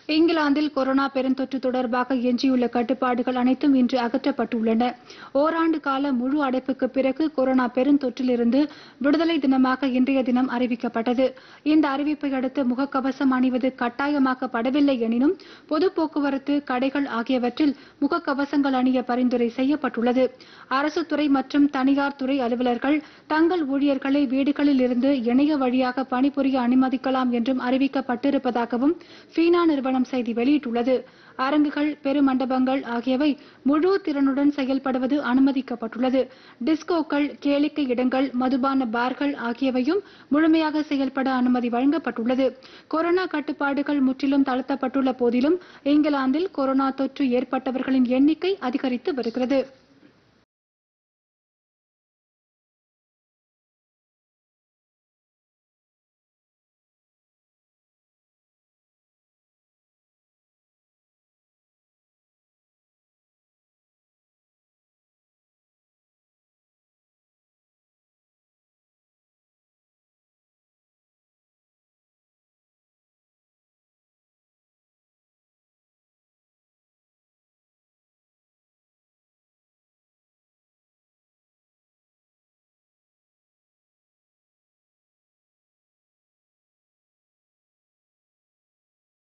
இங்கிலாந்தில் கொரோனா பெருந்தொற்று தொடர்பாக எஞ்சியுள்ள கட்டுப்பாடுகள் அனைத்தும் இன்று அகற்றப்பட்டுள்ளன ஓராண்டு கால முழு அடைப்புக்கு பிறகு கொரோனா பெருந்தொற்றிலிருந்து விடுதலை தினமாக இன்றைய தினம் அறிவிக்கப்பட்டது இந்த அறிவிப்பை அடுத்து முகக்கவசம் அணிவது கட்டாயமாக்கப்படவில்லை எனினும் பொது போக்குவரத்து கடைகள் ஆகியவற்றில் முகக்கவசங்கள் அணிய பரிந்துரை செய்யப்பட்டுள்ளது அரசு துறை மற்றும் தனியார் துறை அலுவலர்கள் தங்கள் ஊழியர்களை வீடுகளில் இருந்து இணைய வழியாக பணிபுரிய அனுமதிக்கலாம் என்றும் அறிவிக்கப்பட்டிருப்பதாகவும் ஃபீனா நிறுவனம் செய்தி வெளியிட்டுள்ளது அரங்குகள் பெருமண்டபங்கள் ஆகியவை முழு திறனுடன் செயல்படுவது அனுமதிக்கப்பட்டுள்ளது டிஸ்கோக்கள் கேளிக்கை இடங்கள் மதுபான பார்கள் ஆகியவையும் முழுமையாக செயல்பட அனுமதி வழங்கப்பட்டுள்ளது கொரோனா கட்டுப்பாடுகள் முற்றிலும் தளர்த்தப்பட்டுள்ள போதிலும் இங்கிலாந்தில் கொரோனா தொற்று ஏற்பட்டவர்களின் எண்ணிக்கை அதிகரித்து வருகிறது